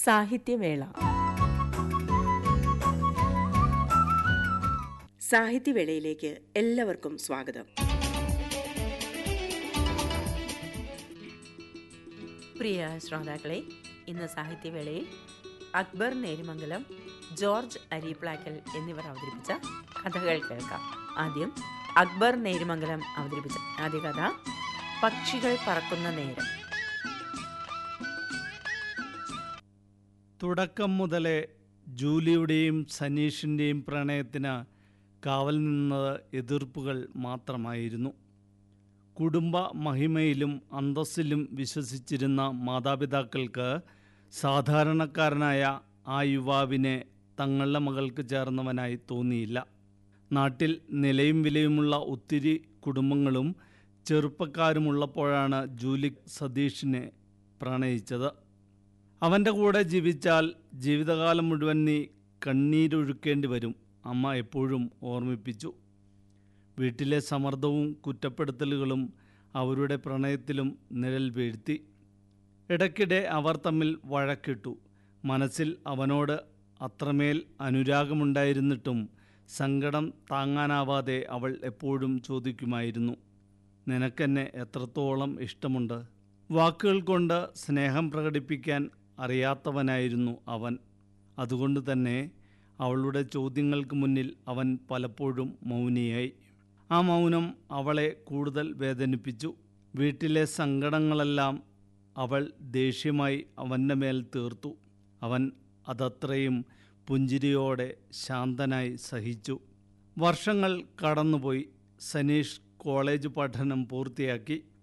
സാഹിത്യവേള സാഹിത്യവേളയിലേക്ക് എല്ലാവർക്കും സ്വാഗതം പ്രിയ ശ്രോതാക്കളെ ഇന്ന് സാഹിത്യവേളയിൽ അക്ബർ നേരിമംഗലം ജോർജ് അരീപ്ലാക്കൽ എന്നിവർ അവതരിപ്പിച്ച കഥകൾ കേൾക്കാം ആദ്യം അക്ബർ നേരിമംഗലം അവതരിപ്പിച്ച ആദ്യ കഥ പക്ഷികൾ പറക്കുന്ന നേരം തുടക്കം മുതലേ ജൂലിയുടെയും സനീഷിൻ്റെയും പ്രണയത്തിന് കാവൽ നിന്നത് എതിർപ്പുകൾ മാത്രമായിരുന്നു കുടുംബ മഹിമയിലും അന്തസ്സിലും വിശ്വസിച്ചിരുന്ന മാതാപിതാക്കൾക്ക് സാധാരണക്കാരനായ ആ യുവാവിനെ തങ്ങളുടെ മകൾക്ക് ചേർന്നവനായി തോന്നിയില്ല നാട്ടിൽ നിലയും വിലയുമുള്ള ഒത്തിരി കുടുംബങ്ങളും ചെറുപ്പക്കാരുമുള്ളപ്പോഴാണ് ജൂലി സതീഷിനെ പ്രണയിച്ചത് അവൻ്റെ കൂടെ ജീവിച്ചാൽ ജീവിതകാലം മുഴുവൻ നീ കണ്ണീരൊഴുക്കേണ്ടി വരും അമ്മ എപ്പോഴും ഓർമ്മിപ്പിച്ചു വീട്ടിലെ സമ്മർദ്ദവും കുറ്റപ്പെടുത്തലുകളും അവരുടെ പ്രണയത്തിലും നിഴൽ വീഴ്ത്തി ഇടയ്ക്കിടെ അവർ തമ്മിൽ വഴക്കിട്ടു മനസ്സിൽ അവനോട് അത്രമേൽ അനുരാഗമുണ്ടായിരുന്നിട്ടും സങ്കടം താങ്ങാനാവാതെ അവൾ എപ്പോഴും ചോദിക്കുമായിരുന്നു നിനക്കെന്നെ എത്രത്തോളം ഇഷ്ടമുണ്ട് വാക്കുകൾ കൊണ്ട് സ്നേഹം പ്രകടിപ്പിക്കാൻ അറിയാത്തവനായിരുന്നു അവൻ അതുകൊണ്ട് തന്നെ അവളുടെ ചോദ്യങ്ങൾക്ക് മുന്നിൽ അവൻ പലപ്പോഴും മൗനിയായി ആ മൗനം അവളെ കൂടുതൽ വേദനിപ്പിച്ചു വീട്ടിലെ സങ്കടങ്ങളെല്ലാം അവൾ ദേഷ്യമായി അവൻ്റെ മേൽ തീർത്തു അവൻ അതത്രയും പുഞ്ചിരിയോടെ ശാന്തനായി സഹിച്ചു വർഷങ്ങൾ കടന്നുപോയി സനീഷ് കോളേജ് പഠനം പൂർത്തിയാക്കി